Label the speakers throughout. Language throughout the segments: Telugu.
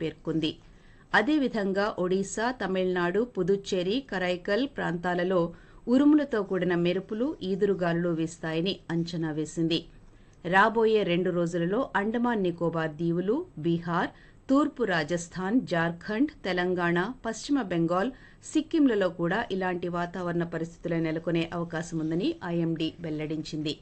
Speaker 1: పేర్కొంది అదేవిధంగా ఒడిశా తమిళనాడు పుదుచ్చేరి కరైకల్ ప్రాంతాలలో ఉరుములతో కూడిన మెరుపులు ఈదురుగాలులు వీస్తాయని అంచనా వేసింది రాబోయే రెండు రోజులలో అండమాన్ నికోబార్ దీవులు బీహార్ తూర్పు రాజస్థాన్ జార్ఖండ్ తెలంగాణ పశ్చిమ బెంగాల్ సిక్కింలలో కూడా ఇలాంటి వాతావరణ పరిస్థితులు నెలకొనే అవకాశం ఉందని ఐఎండీ వెల్లడించింది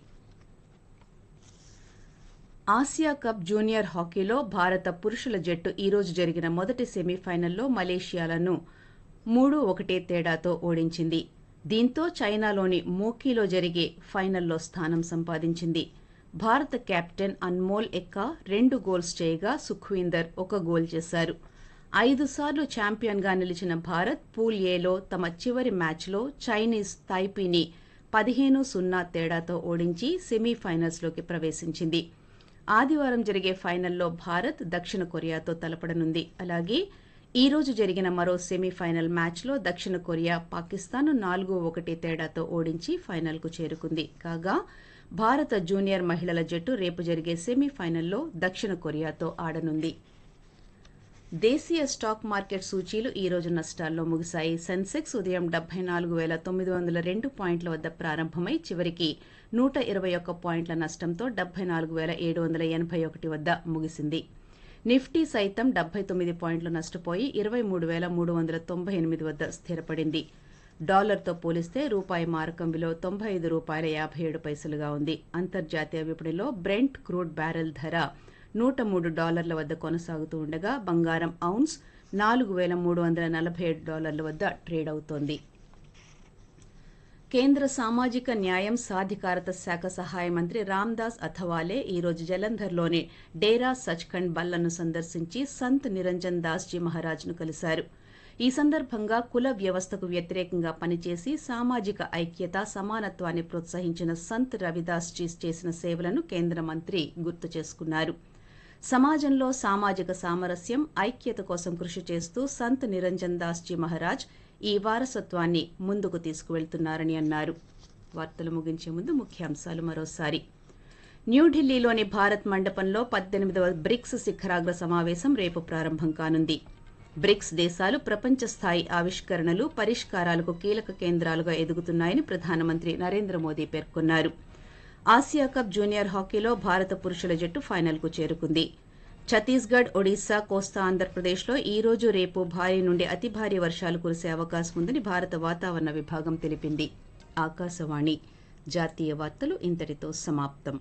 Speaker 1: ఆసియా కప్ జూనియర్ హాకీలో భారత పురుషుల జట్టు ఈరోజు జరిగిన మొదటి సెమీఫైనల్లో మలేషియాలను మూడు ఒకటే తేడాతో ఓడించింది దీంతో చైనాలోని మోకీలో జరిగే ఫైనల్లో స్థానం సంపాదించింది భారత కెప్టెన్ అన్మోల్ ఎక్కా రెండు గోల్స్ చేయగా సుఖ్వీందర్ ఒక గోల్ చేశారు ఐదు సార్లు ఛాంపియన్గా నిలిచిన భారత్ పూల్ ఏలో తమ చివరి మ్యాచ్లో చైనీస్ తైపీని పదిహేను సున్నా తేడాతో ఓడించి సెమీఫైనల్స్లోకి ప్రవేశించింది ఆదివారం జరిగే ఫైనల్లో భారత్ దక్షిణ కొరియాతో తలపడనుంది అలాగే ఈ రోజు జరిగిన మరో సెమీఫైనల్ మ్యాచ్లో దక్షిణ కొరియా పాకిస్తాన్ నాలుగు ఒకటి తేడాతో ఓడించి ఫైనల్కు చేరుకుంది కాగా భారత జూనియర్ మహిళల జట్టు రేపు జరిగే సెమీఫైనల్లో దక్షిణ కొరియాతో ఆడనుంది దేశీయ స్టాక్ మార్కెట్ సూచీలు ఈ రోజు నష్టాల్లో ముగిశాయి సెన్సెక్స్ ఉదయం డెబ్బై నాలుగు వేల తొమ్మిది వందల రెండు పాయింట్ల వద్ద ప్రారంభమై చివరికి నూట ఇరవై ఒక్క పాయింట్ల నష్టంతో డెబ్బై నాలుగు వేల ఏడు వందల ఎనభై ఒకటి వద్ద ముగిసింది నిఫ్టీ సైతం డెబ్బై తొమ్మిది పాయింట్లు నష్టపోయి ఇరవై మూడు వేల మూడు వందల తొంభై ఎనిమిది వద్ద స్థిరపడింది డాలర్తో పోలిస్తే రూపాయి మారకం విలువ తొంభై ఐదు రూపాయల యాభై ఏడు పైసలుగా ఉంది అంతర్జాతీయ విపణిలో బ్రెంట్ క్రూడ్ బ్యారెల్ ధర నూట మూడు డాలర్ల వద్ద కొనసాగుతూ ఉండగా బంగారం ఔన్స్ నాలుగు వేల మూడు వందల నలభై ఏడు డాలర్ల వద్ద ట్రేడ్ అవుతోంది కేంద్ర సామాజిక న్యాయం సాధికారత శాఖ సహాయ మంత్రి రామ్దాస్ అథవాలే ఈరోజు జలంధర్లోని డేరా సచ్ఖండ్ బల్లను సందర్శించి సంత్ నిరంజన్ దాస్ జీ మహారాజ్ను కలిశారు ఈ సందర్భంగా కుల వ్యవస్థకు వ్యతిరేకంగా పనిచేసి సామాజిక ఐక్యత సమానత్వాన్ని ప్రోత్సహించిన సంత్ రవిదాస్ జీ చేసిన సేవలను కేంద్ర మంత్రి గుర్తు చేసుకున్నారు సమాజంలో సామాజిక సామరస్యం ఐక్యత కోసం కృషి చేస్తూ సంత్ నిరంజన్ దాస్ జీ మహారాజ్ ఈ వారసత్వాన్ని ముందుకు తీసుకువెళ్తున్నారని అన్నారు వార్తలు ముగించే ముందు ముఖ్యాంశాలు మరోసారి న్యూఢిల్లీలోని భారత్ మండపంలో పద్దెనిమిదవ బ్రిక్స్ శిఖరాగ్ర సమావేశం రేపు ప్రారంభం కానుంది బ్రిక్స్ దేశాలు ప్రపంచ స్థాయి ఆవిష్కరణలు పరిష్కారాలకు కీలక కేంద్రాలుగా ఎదుగుతున్నాయని ప్రధానమంత్రి నరేంద్ర మోదీ పేర్కొన్నారు ఆసియా కప్ జూనియర్ హాకీలో భారత పురుషుల జట్టు ఫైనల్కు చేరుకుంది ఛత్తీస్గఢ్ ఒడిశా కోస్తా ఆంధ్రప్రదేశ్లో ఈ రోజు రేపు భారీ నుండి అతి భారీ వర్షాలు కురిసే అవకాశం ఉందని భారత వాతావరణ విభాగం తెలిపింది ఆకాశవాణి జాతీయ వార్తలు ఇంతటితో సమాప్తం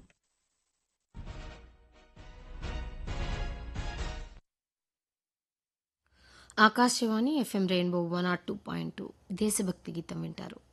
Speaker 2: Akashvani FM rainbow one nought two point two దేశభక్తి గీతం వింటారు